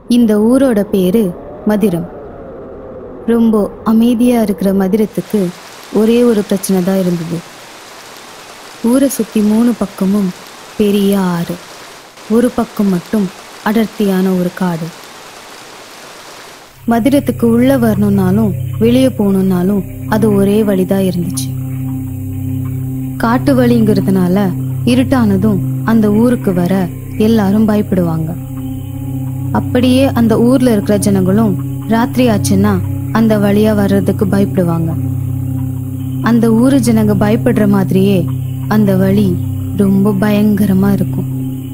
இந்த ஊரோட பேரு மதிரம் ரொம்ப அமைதியா இருக்கிற மதிரத்துக்கு ஒரே ஒரு பிரச்சனை தான் இருந்தது ஊரை சுத்தி மூணு பக்கமும் பெரிய ஆறு ஒரு பக்கம் மட்டும் அடர்த்தியான ஒரு காடு மதிரத்துக்கு உள்ள வரணும்னாலும் வெளியே போகணும்னாலும் அது ஒரே வழிதான் இருந்துச்சு காட்டு வழிங்கிறதுனால இருட்டானதும் அந்த ஊருக்கு வர எல்லாரும் பயப்படுவாங்க அப்படியே அந்த ஊர்ல இருக்கிற ஜனங்களும் ராத்திரி ஆச்சுன்னா அந்த வழியா வர்றதுக்கு பயப்படுவாங்க அந்த ஊரு ஜனங்க பயப்படுற மாதிரியே அந்த வழி ரொம்ப பயங்கரமா இருக்கும்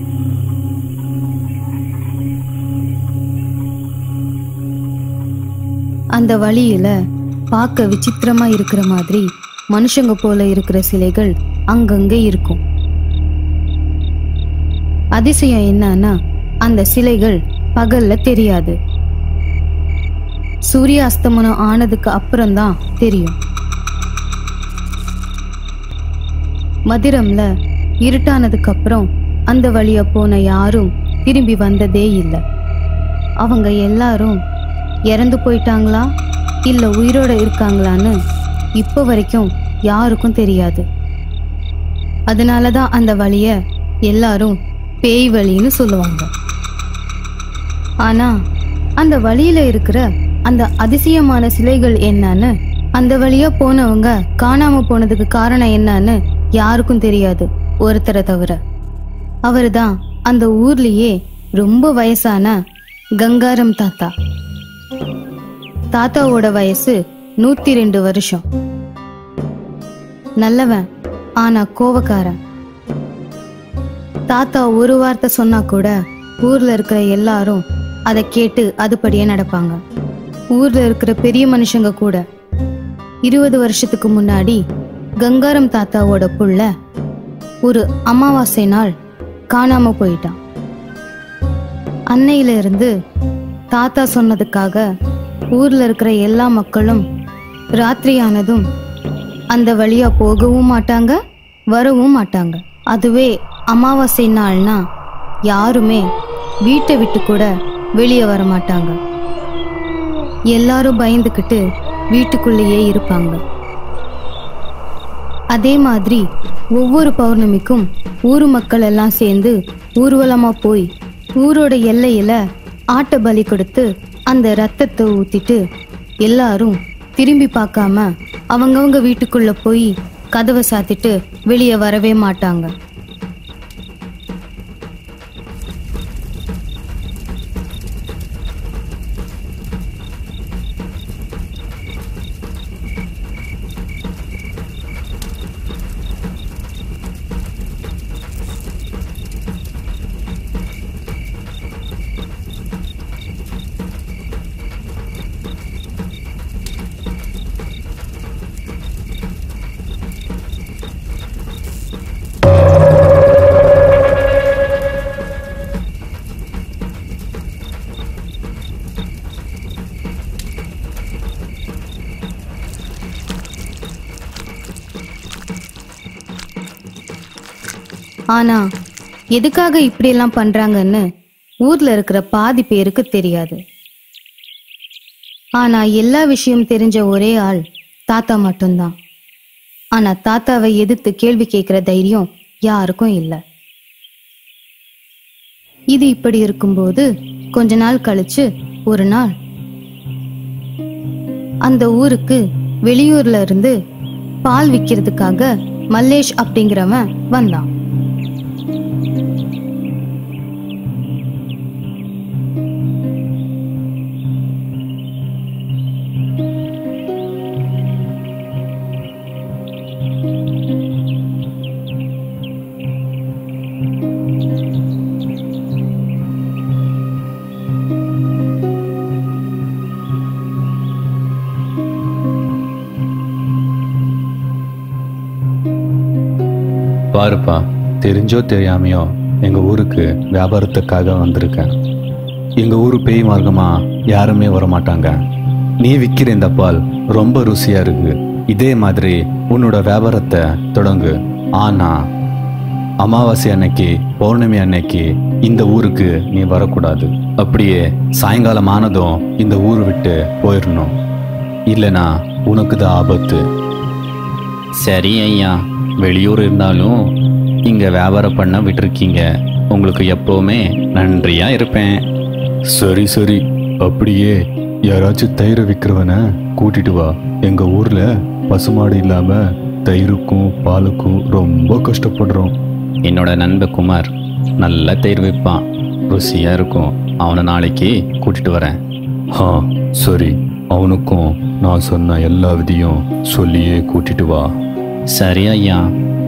அந்த வழியில பார்க்க விசித்திரமா இருக்கிற மாதிரி மனுஷங்க போல இருக்கிற சிலைகள் அங்கங்க இருக்கும் அதிசயம் என்னன்னா அந்த சிலைகள் பகல்ல தெரியாது சூரிய அஸ்தமனம் ஆனதுக்கு அப்புறம்தான் தெரியும் மதிரம்ல இருட்டானதுக்கு அப்புறம் அந்த வழியா போன யாரும் திரும்பி வந்ததே இல்லை அவங்க எல்லாரும் இறந்து போயிட்டாங்களா இல்ல உயிரோட இருக்காங்களான்னு இப்போ வரைக்கும் யாருக்கும் தெரியாது அதனால தான் அந்த வழிய எல்லாரும் பேய் வழின்னு சொல்லுவாங்க ஆனா அந்த வழியில இருக்கிற அந்த அதிசயமான சிலைகள் என்னன்னு அந்த வழியா போனவங்க காணாம போனதுக்கு காரணம் என்னன்னு யாருக்கும் தெரியாது ஒருத்தரை தவிர அவர்தான் அந்த ஊர்லயே ரொம்ப வயசான கங்காரம் தாத்தா தாத்தாவோட வயசு நூத்தி ரெண்டு வருஷம் நல்லவன் ஆனா கோவக்காரன் தாத்தா ஒரு வார்த்தை சொன்னா கூட ஊர்ல இருக்கிற எல்லாரும் அதை கேட்டு அதுபடியே நடப்பாங்க ஊர்ல இருக்கிற பெரிய மனுஷங்க கூட இருபது வருஷத்துக்கு முன்னாடி கங்காரம் தாத்தாவோட புள்ள ஒரு அமாவாசை நாள் காணாம போயிட்டான் அன்னையில இருந்து தாத்தா சொன்னதுக்காக ஊர்ல இருக்கிற எல்லா மக்களும் ராத்திரியானதும் அந்த வழியா போகவும் மாட்டாங்க வரவும் மாட்டாங்க அதுவே அமாவாசை நாள்னா யாருமே வீட்டை விட்டு கூட வெளியே வர மாட்டாங்க எல்லாரும் பயந்துக்கிட்டு வீட்டுக்குள்ளேயே இருப்பாங்க அதே மாதிரி ஒவ்வொரு பௌர்ணமிக்கும் ஊர் மக்கள் எல்லாம் சேர்ந்து ஊர்வலமா போய் ஊரோட எல்லையில ஆட்ட பலி கொடுத்து அந்த ரத்தத்தை ஊத்திட்டு எல்லாரும் திரும்பி பார்க்காம அவங்கவங்க வீட்டுக்குள்ள போய் கதவை சாத்திட்டு வெளியே வரவே மாட்டாங்க ஆனா எதுக்காக இப்படியெல்லாம் பண்றாங்கன்னு ஊர்ல இருக்கிற பாதி பேருக்கு தெரியாது ஆனா எல்லா விஷயம் தெரிஞ்ச ஒரே ஆள் தாத்தா மட்டும்தான் ஆனா தாத்தாவை எதிர்த்து கேள்வி கேட்கிற தைரியம் யாருக்கும் இல்லை இது இப்படி இருக்கும்போது கொஞ்ச நாள் கழிச்சு ஒரு நாள் அந்த ஊருக்கு வெளியூர்ல இருந்து பால் விக்கிறதுக்காக மல்லேஷ் அப்படிங்கிறவன் வந்தான் பாருப்பா தெரிஞ்சோ தெரியாமையோ எங்க ஊருக்கு வியாபாரத்துக்காக வந்திருக்கேன் எங்க ஊரு பேய் மார்க்கமா யாருமே வர மாட்டாங்க நீ விற்கிற இந்த பால் ரொம்ப ருசியா இருக்கு இதே மாதிரி உன்னோட வியாபாரத்தை தொடங்கு ஆனா அமாவாசை அன்னைக்கு பௌர்ணமி அன்னைக்கு இந்த ஊருக்கு நீ வரக்கூடாது அப்படியே சாயங்காலம் ஆனதும் இந்த ஊர் விட்டு போயிடணும் இல்லைனா உனக்கு தான் ஆபத்து சரி ஐயா வெளியூர் இருந்தாலும் இங்க வியாபாரம் பண்ண விட்டுருக்கீங்க உங்களுக்கு எப்பவுமே நன்றியா இருப்பேன் சரி சரி அப்படியே யாராச்சும் தயிரை விற்கிறவனை கூட்டிட்டு வா எங்க ஊர்ல பசுமாடு இல்லாம தயிருக்கும் பாலுக்கும் ரொம்ப கஷ்டப்படுறோம் என்னோட நண்ப குமார் நல்ல தயிர் விற்பான் ருசியா இருக்கும் அவனை நாளைக்கு கூட்டிட்டு வரேன் ஆ சரி அவனுக்கும் நான் சொன்ன எல்லா விதியும் சொல்லியே கூட்டிட்டு வா சரி ஐயா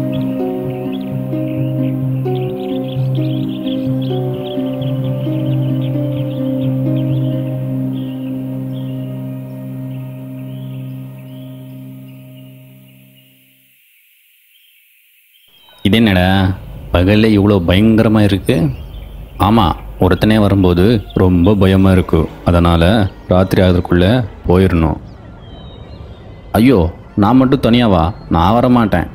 இது என்னடா பகல்ல இவ்வளோ பயங்கரமாக இருக்கு ஆமாம் ஒருத்தனே வரும்போது ரொம்ப பயமாக இருக்கு அதனால் ராத்திரி ஆகிறதுக்குள்ளே போயிடணும் ஐயோ நான் மட்டும் தனியாவா நான் வர மாட்டேன்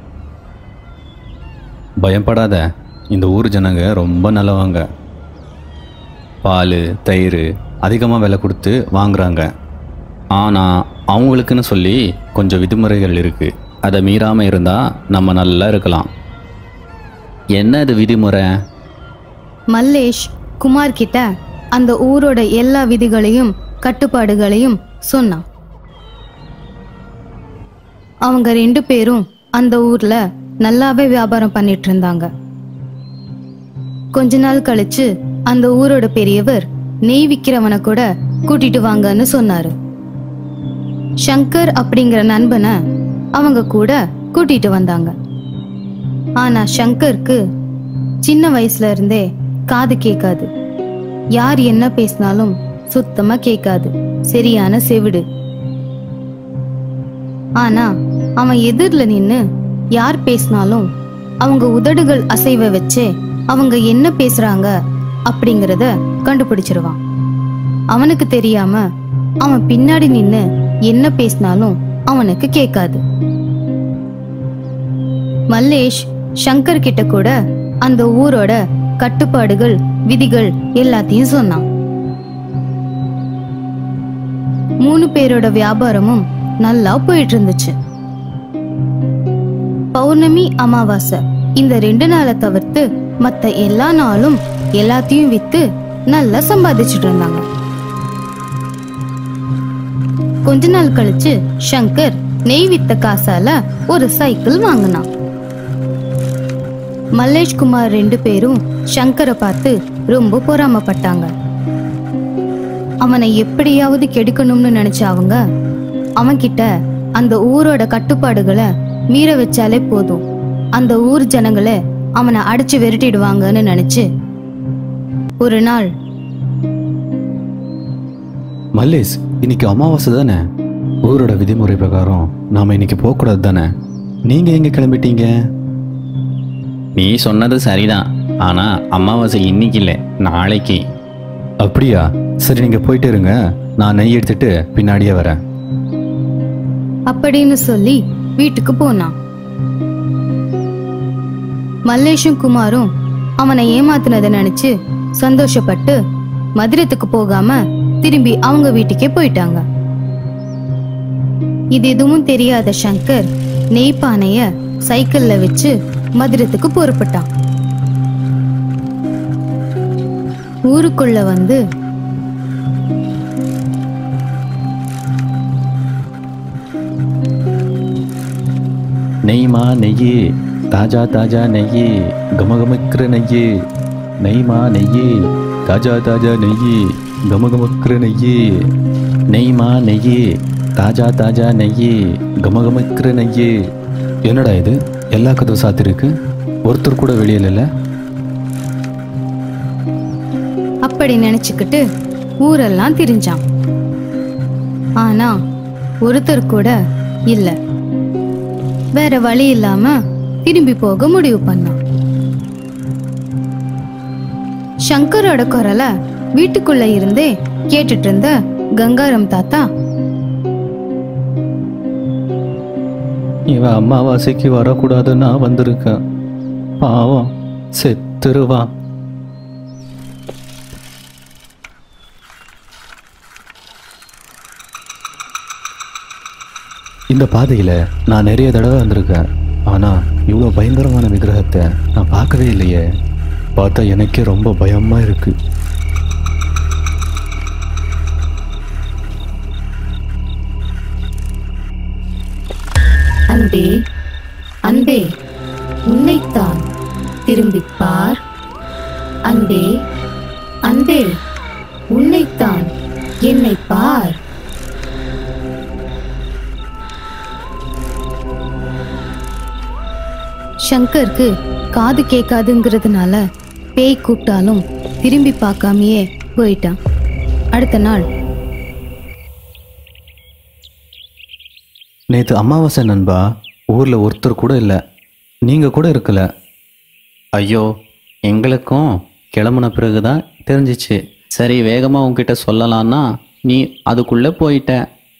பயப்படாத இந்த ஊர் ஜனங்க ரொம்ப நல்லவங்க பால் தயிர் அதிகமாக விலை கொடுத்து வாங்குறாங்க ஆனால் அவங்களுக்குன்னு சொல்லி கொஞ்சம் விதிமுறைகள் இருக்குது அதை மீறாமல் இருந்தால் நம்ம நல்லா இருக்கலாம் என்ன இது விதிமுறை மல்லேஷ் குமார் கிட்ட அந்த ஊரோட எல்லா விதிகளையும் கட்டுப்பாடுகளையும் சொன்னான் அவங்க ரெண்டு பேரும் அந்த ஊர்ல நல்லாவே வியாபாரம் பண்ணிட்டு இருந்தாங்க கொஞ்ச நாள் கழிச்சு அந்த ஊரோட பெரியவர் நெய் விக்கிறவனை கூட கூட்டிட்டு வாங்கன்னு சொன்னாரு சங்கர் அப்படிங்கிற நண்பனை அவங்க கூட கூட்டிட்டு வந்தாங்க ஆனா சங்கருக்கு சின்ன வயசுல இருந்தே காது கேட்காது யார் என்ன பேசினாலும் சுத்தமா கேட்காது சரியான செவிடு ஆனா அவன் எதிர்ல நின்னு யார் பேசினாலும் அவங்க உதடுகள் அசைவ வச்சே அவங்க என்ன பேசுறாங்க அப்படிங்கறத கண்டுபிடிச்சிருவான் அவனுக்கு தெரியாம அவன் பின்னாடி நின்னு என்ன பேசினாலும் அவனுக்கு கேட்காது மல்லேஷ் சங்கர் கிட்ட கூட அந்த ஊரோட கட்டுப்பாடுகள் விதிகள் எல்லாத்தையும் சொன்னான் மூணு பேரோட வியாபாரமும் நல்லா போயிட்டு இருந்துச்சு பௌர்ணமி அமாவாசை இந்த ரெண்டு நாளை தவிர்த்து மத்த எல்லா நாளும் எல்லாத்தையும் வித்து நல்லா சம்பாதிச்சுட்டு இருந்தாங்க கொஞ்ச நாள் கழிச்சு சங்கர் நெய் வித்த காசால ஒரு சைக்கிள் வாங்கினான் மல்லேஷ் குமார் ரெண்டு பேரும் சங்கரை பார்த்து ரொம்ப பொறாமப்பட்டாங்க அவனை எப்படியாவது கெடுக்கணும்னு நினைச்ச அவங்க அவன்கிட்ட அந்த ஊரோட கட்டுப்பாடுகளை மீற வச்சாலே போதும் அந்த ஊர் ஜனங்களை அவனை அடிச்சு விரட்டிடுவாங்கன்னு நினைச்சு ஒரு நாள் மல்லேஷ் இன்னைக்கு அமாவாசை தானே ஊரோட விதிமுறை பிரகாரம் நாம இன்னைக்கு போகக்கூடாது தானே நீங்க எங்க கிளம்பிட்டீங்க நீ சொன்னது சரிதான் ஆனா அமாவாசை இன்னைக்கு இல்லை நாளைக்கு அப்படியா சரி நீங்க போயிட்டே இருங்க நான் நெய் எடுத்துட்டு பின்னாடியே வரேன் அப்படின்னு சொல்லி வீட்டுக்கு போனான் மல்லேஷும் குமாரும் அவனை ஏமாத்தினதை நினைச்சு சந்தோஷப்பட்டு மதுரத்துக்கு போகாம திரும்பி அவங்க வீட்டுக்கே போயிட்டாங்க இது எதுவும் தெரியாத சங்கர் நெய்ப்பானைய சைக்கிள்ல வச்சு மதுரத்துக்கு புறப்பட்டான் ஊருக்குள்ள வந்து நெய்மா நெய்யே தாஜா தாஜா நெய்யே கமகமக்கிற நெய்யே நெய்மா நெய்யே தாஜா தாஜா நெய்யே கமகமக்கிற நெய்யே நெய்மா நெய்யே தாஜா தாஜா நெய்யே கமகமக்கிற நெய்யே என்னடா இது எல்லா கதவு சாத்திருக்கு ஒருத்தர் கூட வெளியில இல்ல அப்படி நினைச்சுக்கிட்டு ஊரெல்லாம் திரிஞ்சான் ஆனா ஒருத்தர் கூட இல்ல வேற வழி இல்லாம திரும்பி போக முடிவு பண்ணான் சங்கரோட குரலை வீட்டுக்குள்ள இருந்தே கேட்டுட்டு இருந்த கங்காரம் தாத்தா இவன் அமாவாசைக்கு வரக்கூடாதுன்னு நான் வந்திருக்கேன் பாவம் செத்துருவான் இந்த பாதையில் நான் நிறைய தடவை வந்திருக்கேன் ஆனால் இவ்வளோ பயங்கரமான விக்கிரகத்தை நான் பார்க்கவே இல்லையே பார்த்தா எனக்கே ரொம்ப பயமாக இருக்கு அன்பே அன்பே உன்னைத்தான் திரும்பிப் பார் அன்பே அன்பே உன்னைத்தான் என்னை பார் சங்கருக்கு காது கேட்காதுங்கிறதுனால பேய் கூப்பிட்டாலும் திரும்பி பார்க்காமயே போயிட்டான் அடுத்த நாள் நேற்று அமாவாசை நண்பா ஊரில் ஒருத்தர் கூட இல்லை நீங்கள் கூட இருக்கல ஐயோ எங்களுக்கும் கிளம்புன பிறகு தான் தெரிஞ்சிச்சு சரி வேகமாக உன்கிட்ட சொல்லலான்னா நீ அதுக்குள்ளே போயிட்ட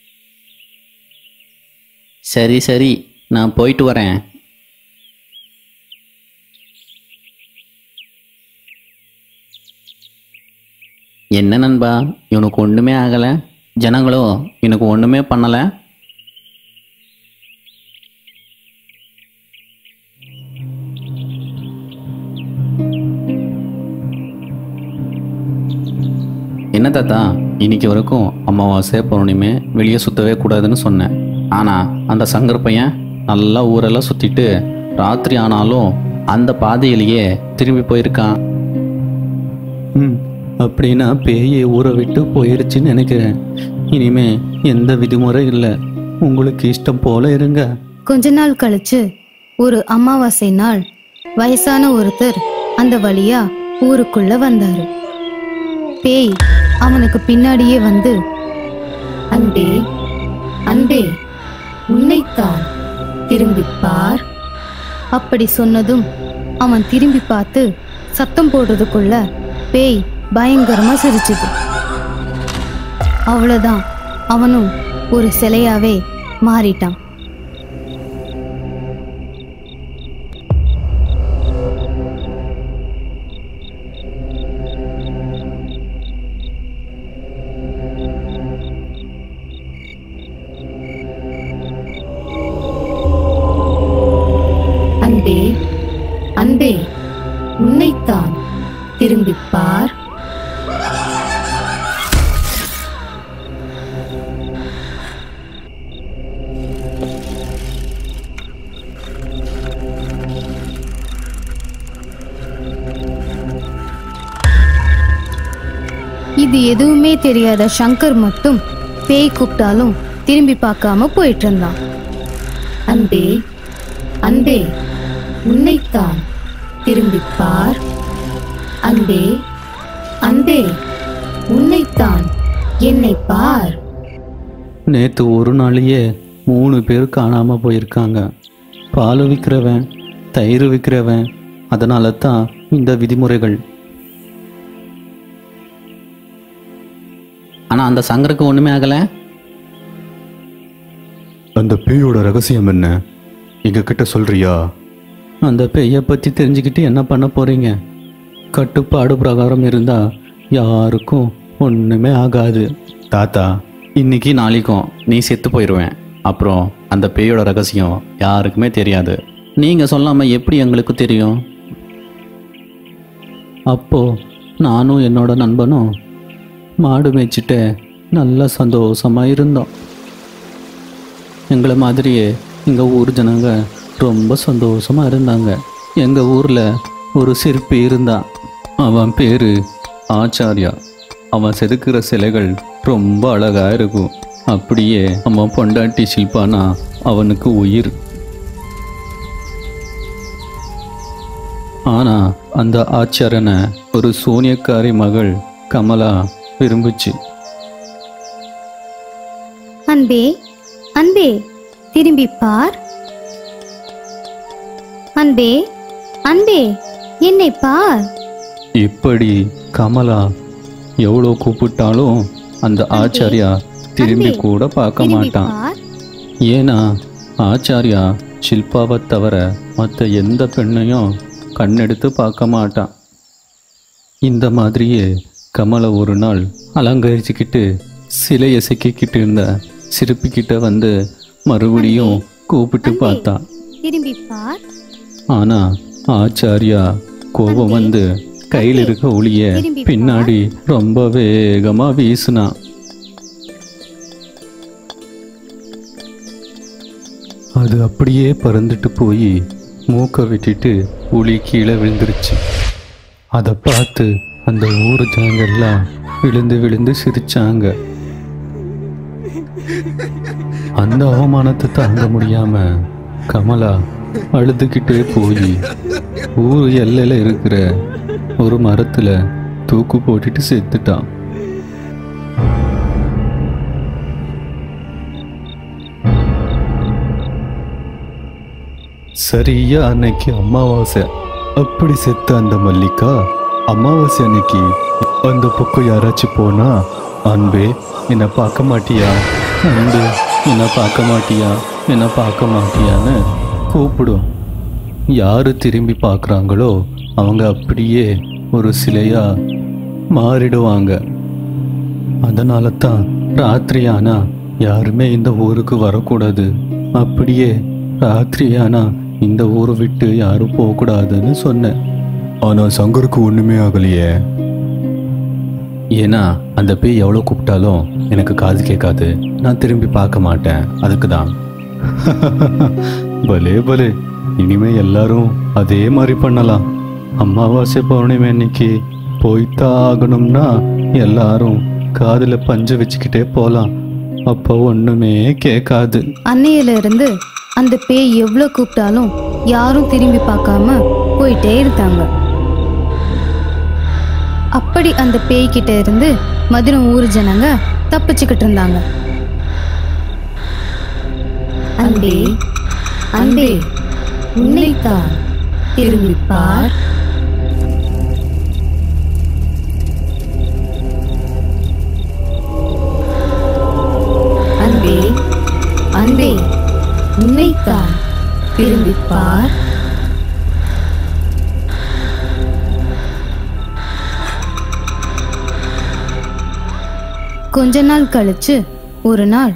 சரி சரி நான் போயிட்டு வரேன் என்ன நண்பா இவனுக்கு ஒன்றுமே ஆகலை ஜனங்களோ எனக்கு ஒன்றுமே பண்ணலை என்ன தாத்தா இன்னைக்கு வரைக்கும் அமாவாசை பௌர்ணமி வெளியே சுற்றவே கூடாதுன்னு சொன்னேன் ஆனால் அந்த சங்கர் பையன் நல்லா ஊரெல்லாம் சுற்றிட்டு ராத்திரி ஆனாலும் அந்த பாதையிலேயே திரும்பி போயிருக்கான் ம் அப்படின்னா பேயை ஊற விட்டு போயிடுச்சுன்னு நினைக்கிறேன் இனிமே எந்த விதிமுறை இல்லை உங்களுக்கு இஷ்டம் போல இருங்க கொஞ்ச நாள் கழிச்சு ஒரு அமாவாசை நாள் வயசான ஒருத்தர் அந்த வழியா ஊருக்குள்ள வந்தாரு பேய் அவனுக்கு பின்னாடியே வந்து அன்பே அன்பே உன்னைத்தான் திரும்பிப் பார் அப்படி சொன்னதும் அவன் திரும்பி பார்த்து சத்தம் போடுறதுக்குள்ள பேய் பயங்கரமா சிரிச்சுது அவ்வளவுதான் அவனும் ஒரு சிலையாவே மாறிட்டான் அன்பே அன்பே உன்னைத்தான் திரும்பிப் பார் இது எதுவுமே தெரியாத சங்கர் மட்டும் பேய் கூப்பிட்டாலும் திரும்பி பார்க்காம போயிட்டு இருந்தான் அன்பே அன்பே உன்னைத்தான் திரும்பிப் பார் அன்பே அன்பே உன்னைத்தான் என்னை பார் நேற்று ஒரு நாளையே மூணு பேர் காணாமல் போயிருக்காங்க பால் விற்கிறவன் தயிர் விற்கிறவன் அதனால தான் இந்த விதிமுறைகள் ஆனால் அந்த சங்கருக்கு ஒன்றுமே ஆகலை அந்த பேயோட ரகசியம் என்ன எங்க கிட்ட சொல்றியா அந்த பேயை பற்றி தெரிஞ்சுக்கிட்டு என்ன பண்ண போறீங்க கட்டுப்பாடு பிரகாரம் இருந்தா யாருக்கும் ஒன்றுமே ஆகாது தாத்தா இன்னைக்கு நாளைக்கும் நீ செத்து போயிடுவேன் அப்புறம் அந்த பேயோட ரகசியம் யாருக்குமே தெரியாது நீங்கள் சொல்லாமல் எப்படி எங்களுக்கு தெரியும் அப்போ நானும் என்னோட நண்பனும் மாடு மேய்ச்சிட்டு நல்ல சந்தோஷமா இருந்தோம் எங்களை மாதிரியே எங்க ஊர் ஜனங்க ரொம்ப சந்தோஷமா இருந்தாங்க எங்க ஊர்ல ஒரு சிற்பி இருந்தான் அவன் பேரு ஆச்சாரியா அவன் செதுக்குற சிலைகள் ரொம்ப அழகா இருக்கும் அப்படியே அவன் பொண்டாட்டி சில்பானா அவனுக்கு உயிர் ஆனா அந்த ஆச்சாரனை ஒரு சூனியக்காரி மகள் கமலா விரும்புச்சு அன்பே அன்பே திரும்பி பார் அன்பே அன்பே என்னை பார் இப்படி கமலா எவ்வளோ கூப்பிட்டாலும் அந்த ஆச்சாரியா திரும்பி அன்பே, கூட பார்க்க திரும்பி மாட்டான் பார் ஏன்னா ஆச்சாரியா ஷில்பாவை தவிர மற்ற எந்த பெண்ணையும் கண்ணெடுத்து பார்க்க மாட்டான் இந்த மாதிரியே கமலை ஒரு நாள் அலங்கரிச்சுக்கிட்டு சிலையை சிக்கிக்கிட்டு இருந்த சிறுப்பிக்கிட்ட வந்து மறுபடியும் கூப்பிட்டு பார்த்தான் திரும்பி பார் ஆனா ஆச்சாரியா கோபம் வந்து கையில் இருக்க ஒளிய பின்னாடி ரொம்ப வேகமா வீசினான் அது அப்படியே பறந்துட்டு போய் மூக்க விட்டுட்டு ஒளி கீழே விழுந்துருச்சு அதை பார்த்து அந்த ஊர் ஜனங்கள்லாம் விழுந்து விழுந்து சிரிச்சாங்க அந்த அவமானத்தை தாங்க முடியாம கமலா அழுதுகிட்டே போய் ஊர் எல்லையில இருக்கிற ஒரு மரத்துல தூக்கு போட்டுட்டு செத்துட்டான் சரியா அன்னைக்கு அமாவாசை அப்படி செத்த அந்த மல்லிகா அமாவாசை அன்னைக்கு அந்த பக்கம் யாராச்சும் போனா அன்பே என்னை பார்க்க மாட்டியா அன்பு என்ன பார்க்க மாட்டியா என்ன பார்க்க மாட்டியான்னு கூப்பிடும் யாரு திரும்பி பார்க்குறாங்களோ அவங்க அப்படியே ஒரு சிலையா மாறிடுவாங்க அதனால தான் ராத்திரி ஆனா யாருமே இந்த ஊருக்கு வரக்கூடாது அப்படியே ராத்திரி ஆனா இந்த ஊரை விட்டு யாரும் போகக்கூடாதுன்னு சொன்னேன் ஆனா சங்கருக்கு ஒண்ணுமே ஆகலையே ஏன்னா அந்த பேய் எவ்வளோ கூப்பிட்டாலும் எனக்கு காது கேட்காது நான் திரும்பி பார்க்க மாட்டேன் அதுக்கு தான் பலே பலே இனிமே எல்லாரும் அதே மாதிரி பண்ணலாம் அமாவாசை பௌர்ணமி அன்னைக்கு போய்த்தான் ஆகணும்னா எல்லாரும் காதுல பஞ்சு வச்சுக்கிட்டே போலாம் அப்போ ஒண்ணுமே கேட்காது அன்னையில இருந்து அந்த பேய் எவ்வளவு கூப்பிட்டாலும் யாரும் திரும்பி பார்க்காம போயிட்டே இருந்தாங்க அப்படி அந்த பேய் கிட்ட இருந்து மதுரை ஊர் ஜனங்க தப்பிச்சுக்கிட்டு இருந்தாங்க அன்பே அன்பே உன்னைத்தான் திரும்பி பார் அன்பே அன்பே உன்னைத்தான் திரும்பி பார் கொஞ்ச நாள் கழிச்சு ஒரு நாள்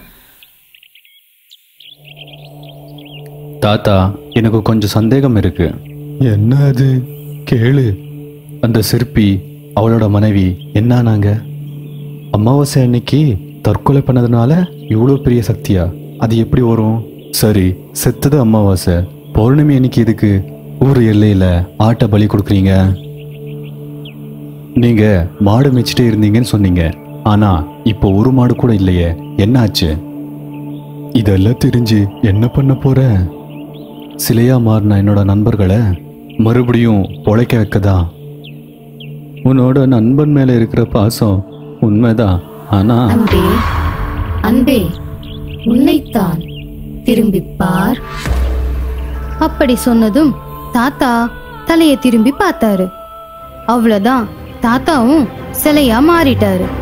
தாத்தா எனக்கு கொஞ்சம் சந்தேகம் இருக்கு என்ன அது கேளு அந்த சிற்பி அவளோட மனைவி என்னானாங்க அமாவாசை அன்னைக்கு தற்கொலை பண்ணதுனால இவ்வளோ பெரிய சக்தியா அது எப்படி வரும் சரி செத்தது அமாவாசை பௌர்ணமி அன்னைக்கு இதுக்கு ஊர் எல்லையில ஆட்டை பலி கொடுக்குறீங்க நீங்க மாடு மேய்ச்சிட்டே இருந்தீங்கன்னு சொன்னீங்க ஆனா இப்போ ஒரு மாடு கூட இல்லையே என்னாச்சு இதெல்லாம் தெரிஞ்சு என்ன பண்ண போற சிலையா மாறின என்னோட நண்பர்களை மறுபடியும் பொழைக்க வைக்கதா உன்னோட நண்பன் மேல இருக்கிற பாசம் உண்மைதான் ஆனா அன்பே அன்பே உன்னைத்தான் திரும்பி பார் அப்படி சொன்னதும் தாத்தா தலைய திரும்பி பார்த்தாரு அவ்வளவுதான் தாத்தாவும் சிலையா மாறிட்டாரு